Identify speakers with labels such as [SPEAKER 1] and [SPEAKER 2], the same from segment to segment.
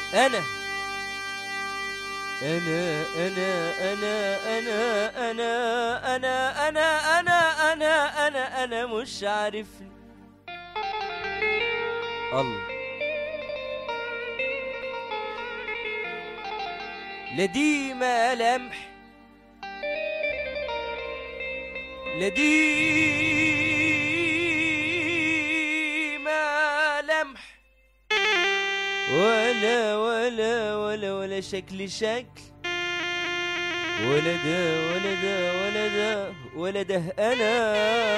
[SPEAKER 1] أنا أنا أنا أنا أنا أنا أنا أنا أنا أنا أنا أنا مش عارفني الله لا دي ملامح لا دي ملامح ولا ولا ولا ولا شكل شكل ولا ده ولا ده ولا ده ولا ده انا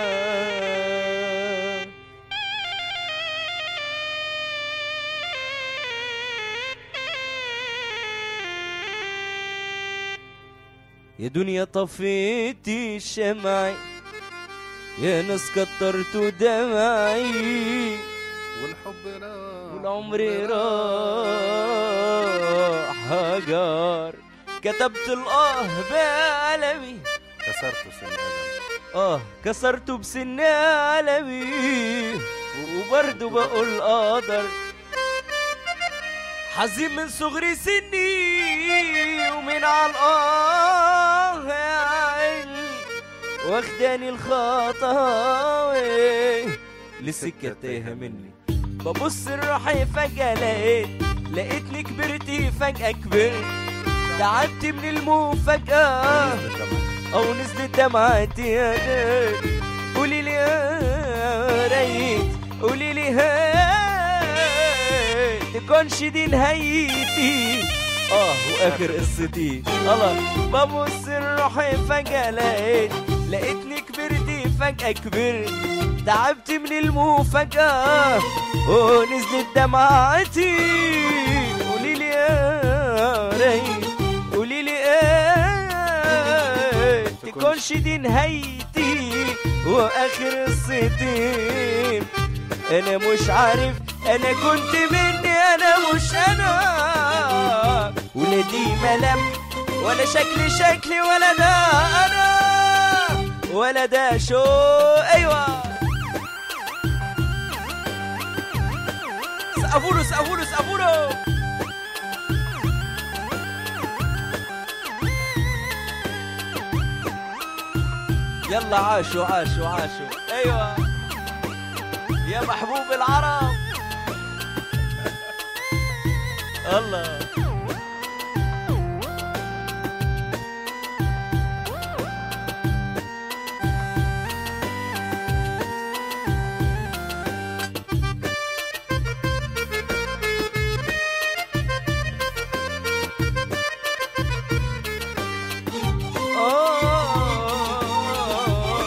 [SPEAKER 1] يا دنيا طفيتي شمعي يا ناس كترتوا دمعي
[SPEAKER 2] والحب راح
[SPEAKER 1] والعمر راح هجر كتبت الاه بقلمي
[SPEAKER 2] كسرت سن ادم
[SPEAKER 1] اه كسرته بسن قلمي وبرضه بقول قدر حزين من صغري سني ومن على الاه يا عيني واخداني الخطاوي لسكة تايهة مني ببص لروحي فجأة لقيت لقيتني كبرتي فجأة كبرت تعبت من المفاجأة او نزلت دمعتي يا ريت قولي لي يا ريت قولي لي هاي تكونش دي نهايتي اه واخر قصتي الله ببص لروحي فجأة لقيت لقيتني كبرتي فجأة كبرت تعبت من المفاجأة ونزلت دمعتي قولي لي يا ريت قولي لي ايه تكونش دي نهايتي واخر قصتي انا مش عارف انا كنت مني انا مش انا ولا دي ملامح ولا شكلي شكلي ولا ده انا ولا ده شو ايوه سقفوله سقفوله سقفوله يلا عاشوا عاشوا عاشوا ايوه يا محبوب العرب الله آه.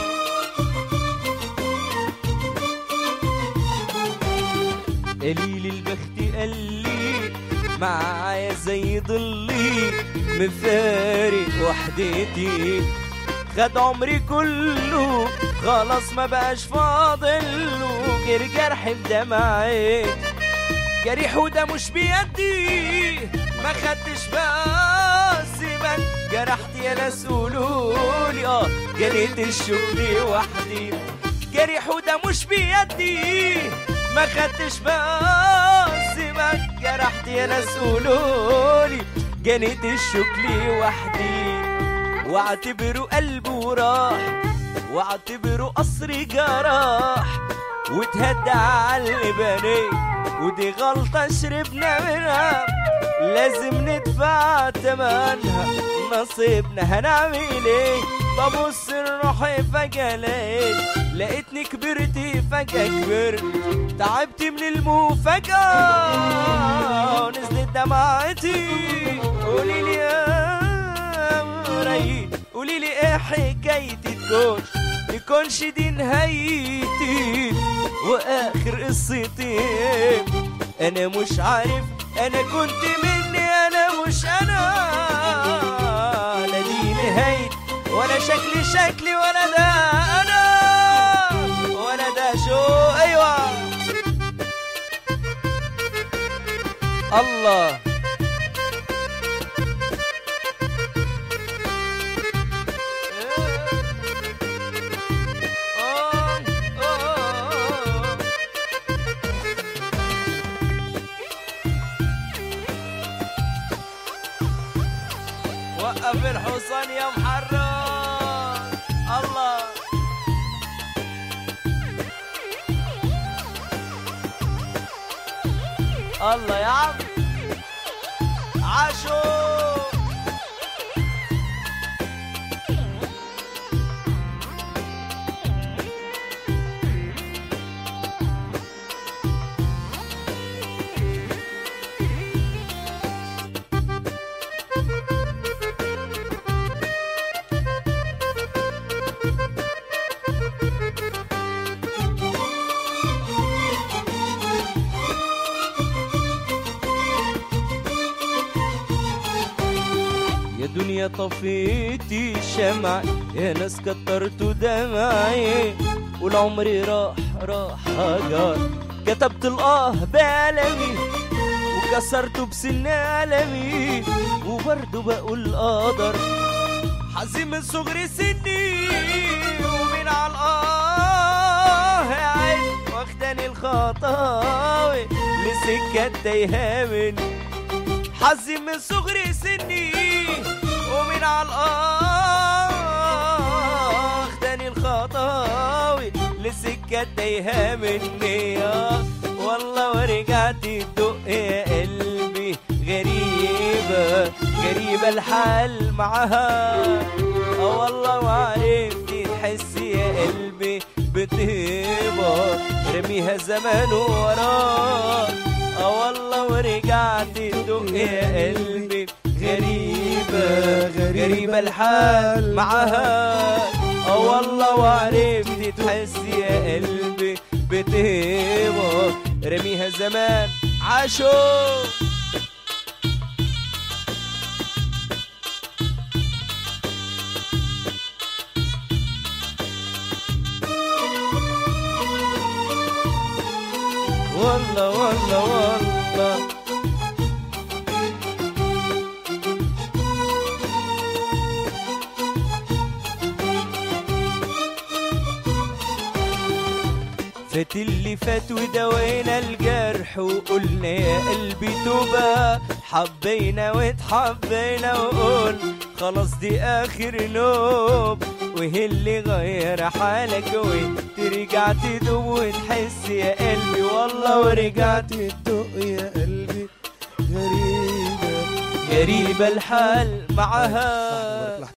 [SPEAKER 1] قليل البخت قال لي معايا زي ضلي مفارق وحدتي خد عمري كله خلاص ما بقاش فاضله غير جرح في دمعتي جريح وده مش بيدي ما خدتش بس من جرحت يا ناس قولولي اه جريت الشكر وحدي جريح وده مش بيدي ما خدتش بس من جرحت يا ناس قولولي جنيت الشكل وحدي واعتبره قلبه راح واعتبره قصر جراح وتهدى على اللي بنيه ودي غلطة شربنا منها لازم ندفع تمنها نصيبنا هنعمل ايه ببص لروحي فجأة لقيت لقيتني كبرت فجأة كبرت تعبت من المفاجأة ونزلت دمعتي قولي لي يا ريت قولي لي ايه حكايتي تكونش تكونش دي نهايتي واخر قصتي انا مش عارف انا كنت مني انا مش انا لا دي نهايتي ولا شكلي شكلي ولا ده انا ولا ده شو ايوه الله آه، آه، آه. وقف الحصان يا محرم الله الله يا عم عاشو يا دنيا طفيتي الشمع يا ناس كترتوا دمعي والعمر راح راح هجر كتبت الاه بألمي وكسرته بسن ألمي وبرضه بقول قدر حزين من صغر سني ومن على الآه يا عين واخداني الخطاوي لسكة تايهة مني حظي من صغر سني ومن على الآخ تاني الخطاوي لسكة تايهة مني يا والله ورجعت تدق يا قلبي غريبة غريبة الحال معاها اه والله وعرفت تحس يا قلبي بطيبة رميها زمان وراه اه والله ورجعت تدق يا قلبي غريبة غريبة الحال معاها اه والله وعرفت تحس يا قلبي بطيبة رميها زمان عاشو والله والله والله فات اللي فات ودوينا الجرح وقلنا يا قلبي توبة حبينا واتحبينا وقول خلاص دي اخر نوب وهي اللي غير حالك وترجع تدوب وتحس يا قلبي والله ورجعت
[SPEAKER 3] تدق يا قلبي غريبة
[SPEAKER 1] غريبة الحال معها